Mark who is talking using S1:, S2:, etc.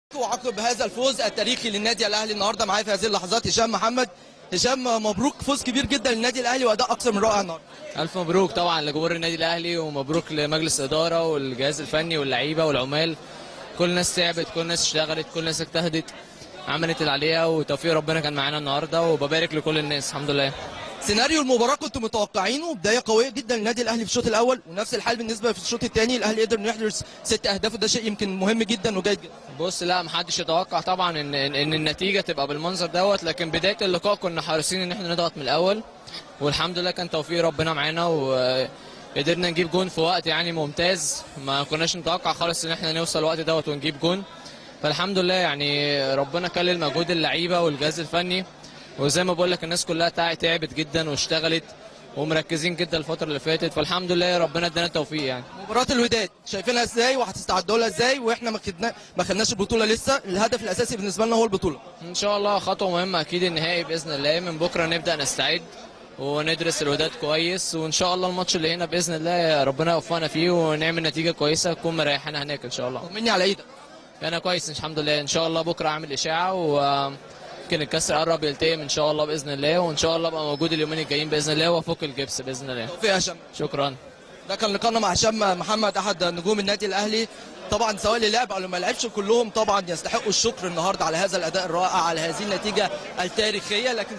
S1: وعقب هذا الفوز التاريخي للنادي الاهلي النهارده معايا في هذه اللحظات هشام محمد هشام مبروك فوز كبير جدا للنادي الاهلي واداء اكثر من رائع النهارده
S2: ألف مبروك طبعا لجمهور النادي الأهلي ومبروك لمجلس الإدارة والجهاز الفني واللعيبة والعمال كل الناس تعبت كل الناس اشتغلت كل الناس اجتهدت عملت اللي عليها وتوفيق ربنا كان معانا النهارده وببارك لكل الناس الحمد لله
S1: سيناريو المباراه كنتوا متوقعينه بدايه قويه جدا للنادي الاهلي في الشوط الاول ونفس الحال بالنسبه في الشوط الثاني الاهلي قدر انه يحرز ست اهداف وده شيء يمكن مهم جدا وجيد جدا
S2: بص لا محدش يتوقع طبعا ان ان إن النتيجه تبقى بالمنظر دوت لكن بدايه اللقاء كنا حريصين ان احنا نضغط من الاول والحمد لله كان توفيق ربنا معانا وقدرنا نجيب جون في وقت يعني ممتاز ما كناش نتوقع خالص ان احنا نوصل الوقت دوت ونجيب جون فالحمد لله يعني ربنا كلل مجهود اللعيبه والجهاز الفني وزي ما بقول لك الناس كلها تع- تعبت جدا واشتغلت ومركزين جدا الفتره اللي فاتت فالحمد لله ربنا ادانا التوفيق يعني
S1: مباراه الوداد شايفينها ازاي وهتستعدوا لها ازاي واحنا ما خدنا ما خدناش البطوله لسه الهدف الاساسي بالنسبه لنا هو البطوله
S2: ان شاء الله خطوه مهمه اكيد النهائي باذن الله من بكره نبدا نستعد وندرس الوداد كويس وان شاء الله الماتش اللي هنا باذن الله ربنا يوفقنا فيه ونعمل نتيجه كويسه تكون مريحانا هناك ان شاء الله
S1: طمني على ايدك
S2: انا كويس الحمد لله ان شاء الله بكره اعمل اشاعه ويمكن الكسر قرب يلتئم ان شاء الله باذن الله وان شاء الله ابقى موجود اليومين الجايين باذن الله وافك الجبس باذن الله
S1: توفيق يا هشام
S2: شكرا
S1: ده كان لقاءنا مع هشام محمد احد نجوم النادي الاهلي طبعا سواء اللي لعب او اللي ما لعبش كلهم طبعا يستحقوا الشكر النهارده على هذا الاداء الرائع على هذه النتيجه التاريخيه لكن